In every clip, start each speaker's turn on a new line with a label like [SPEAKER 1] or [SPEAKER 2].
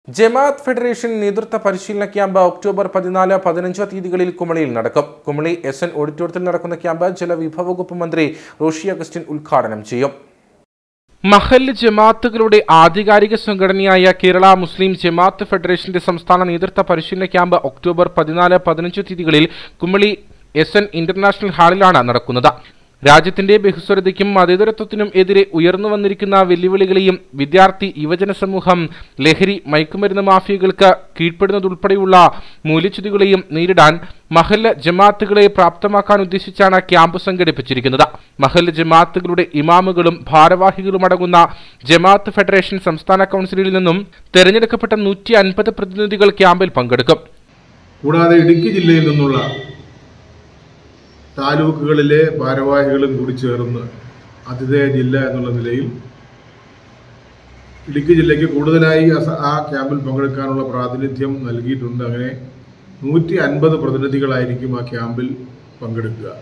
[SPEAKER 1] ജമാഅത്ത് federation നേതൃത്വ പരിശീലന camp October പതിനാല് പതിനഞ്ച് തീയതികളിൽ കുമളിയിൽ നടക്കും കുമളി എസ് എൻ ഓഡിറ്റോറിയത്തിൽ നടക്കുന്ന ക്യാമ്പ് ജലവിഭവ വകുപ്പ് മന്ത്രി റോഷി അഗസ്റ്റിൻ ഉദ്ഘാടനം ചെയ്യും മഹല്ല് ജമാഅത്തുകളുടെ ആധികാരിക സംഘടനയായ കേരള മുസ്ലിം ജമാഅത്ത് ഫെഡറേഷന്റെ സംസ്ഥാന നേതൃത്വ പരിശീലന ക്യാമ്പ് ഒക്ടോബർ പതിനാല് പതിനഞ്ച് തീയതികളിൽ കുമളി എസ് എൻ ഇന്റർനാഷണൽ ഹാളിലാണ് നടക്കുന്നത് രാജ്യത്തിന്റെ ബഹുസ്വരതയ്ക്കും മതേതരത്വത്തിനും എതിരെ ഉയർന്നു വന്നിരിക്കുന്ന വെല്ലുവിളികളെയും വിദ്യാർത്ഥി യുവജന സമൂഹം ലഹരി മയക്കുമരുന്ന് മാഫിയകൾക്ക് കീഴ്പ്പെടുന്നതുൾപ്പെടെയുള്ള മൂല്യച്യുതികളെയും നേരിടാൻ മഹല്ല് ജമാഅത്തുകളെ പ്രാപ്തമാക്കാൻ ഉദ്ദേശിച്ചാണ് ക്യാമ്പ് സംഘടിപ്പിച്ചിരിക്കുന്നത് മഹല്ല് ജമാഅത്തുകളുടെ ഇമാമുകളും ഭാരവാഹികളും അടങ്ങുന്ന ജമാഅത്ത് ഫെഡറേഷൻ സംസ്ഥാന കൗൺസിലിൽ നിന്നും തെരഞ്ഞെടുക്കപ്പെട്ട നൂറ്റി അൻപത് പ്രതിനിധികൾ ക്യാമ്പിൽ പങ്കെടുക്കും
[SPEAKER 2] കൂടാതെ ഇടുക്കി ജില്ലയിൽ നിന്നുള്ള താലൂക്കുകളിലെ ഭാരവാഹികളും കൂടി ചേർന്ന് അതിഥേയ ജില്ല എന്നുള്ള നിലയിൽ ഇടുക്കി ജില്ലയ്ക്ക് കൂടുതലായി അസ- ആ ക്യാമ്പിൽ പങ്കെടുക്കാനുള്ള പ്രാതിനിധ്യം നൽകിയിട്ടുണ്ട് അങ്ങനെ നൂറ്റി അൻപത് പ്രതിനിധികളായിരിക്കും ആ ക്യാമ്പിൽ പങ്കെടുക്കുക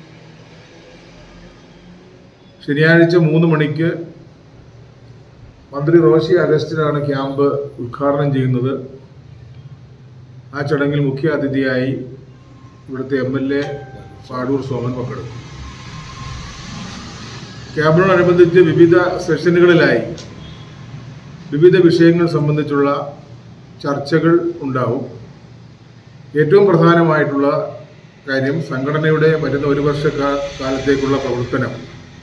[SPEAKER 2] ശനിയാഴ്ച മൂന്ന് മണിക്ക് മന്ത്രി റോഷി അഗസ്റ്റിനാണ് ക്യാമ്പ് ഉദ്ഘാടനം ചെയ്യുന്നത് ആ ചടങ്ങിൽ മുഖ്യ അതിഥിയായി ഇവിടുത്തെ M L A Padur Soman പങ്കെടുക്കും ക്യാമ്പിനോടനുബന്ധിച്ച് വിവിധ സെഷനുകളിലായി വിവിധ വിഷയങ്ങൾ സംബന്ധിച്ചുള്ള ചർച്ചകൾ ഉണ്ടാവും ഏറ്റവും പ്രധാനമായിട്ടുള്ള കാര്യം സംഘടനയുടെ വരുന്ന ഒരു വർഷ കാ- കാലത്തേക്കുള്ള പ്രവർത്തനം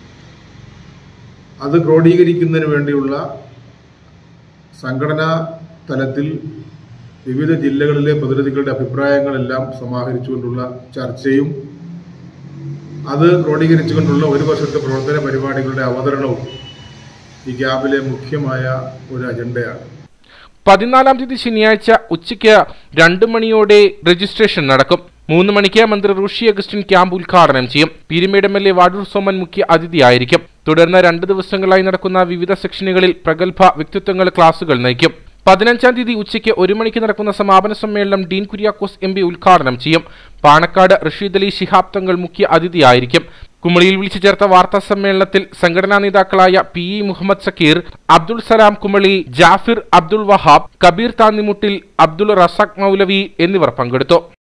[SPEAKER 2] അത് ക്രോഡീകരിക്കുന്നതിന് വേണ്ടിയുള്ള സംഘടനാ തലത്തിൽ വിവിധ ജില്ലകളിലെ പ്രതിനിധികളുടെ അഭിപ്രായങ്ങളെല്ലാം സമാഹരിച്ചുകൊണ്ടുള്ള ചർച്ചയും അത് ക്രോഡീകരിച്ചുകൊണ്ടുള്ള ഒരു വർഷത്തെ പ്രവർത്തന പരിപാടികളുടെ അവതരണവും ഈ ക്യാമ്പിലെ മുഖ്യമായ ഒരു അജണ്ടയാണ്
[SPEAKER 1] പതിനാലാം തീയതി ശനിയാഴ്ച ഉച്ചയ്ക്ക് രണ്ട് മണിയോടെ രജിസ്ട്രേഷൻ നടക്കും മൂന്ന് മണിക്ക് മന്ത്രി ഋഷി അഗസ്റ്റിൻ ക്യാമ്പ് ഉദ്ഘാടനം ചെയ്യും Peermade M L A Vadur Soman മുഖ്യ അതിഥിയായിരിക്കും തുടർന്ന് രണ്ട് ദിവസങ്ങളായി നടക്കുന്ന വിവിധ സെക്ഷനുകളിൽ പ്രഗത്ഭ വ്യക്തിത്വങ്ങൾ ക്ലാസുകൾ നയിക്കും പതിനഞ്ചാം തീയതി ഉച്ചയ്ക്ക് ഒരു മണിക്ക് നടക്കുന്ന സമാപന സമ്മേളനം ഡീൻ കുര്യാക്കോസ് എം പി ഉദ്ഘാടനം ചെയ്യും പാണക്കാട് റഷീദ് അലി ശിഹാബ് തങ്ങൾ മുഖ്യ അതിഥിയായിരിക്കും കുമളിയിൽ വിളിച്ചു ചേർത്ത വാർത്താ സമ്മേളനത്തിൽ സംഘടനാ നേതാക്കളായ പി ഇ മുഹമ്മദ് സക്കീർ അബ്ദുൾ സലാം കുമളി ജാഫിർ അബ്ദുൾ വഹാബ് കബീർ താന്നിമുട്ടിൽ അബ്ദുൾ റസാഖ് മൗലവി എന്നിവർ പങ്കെടുത്തു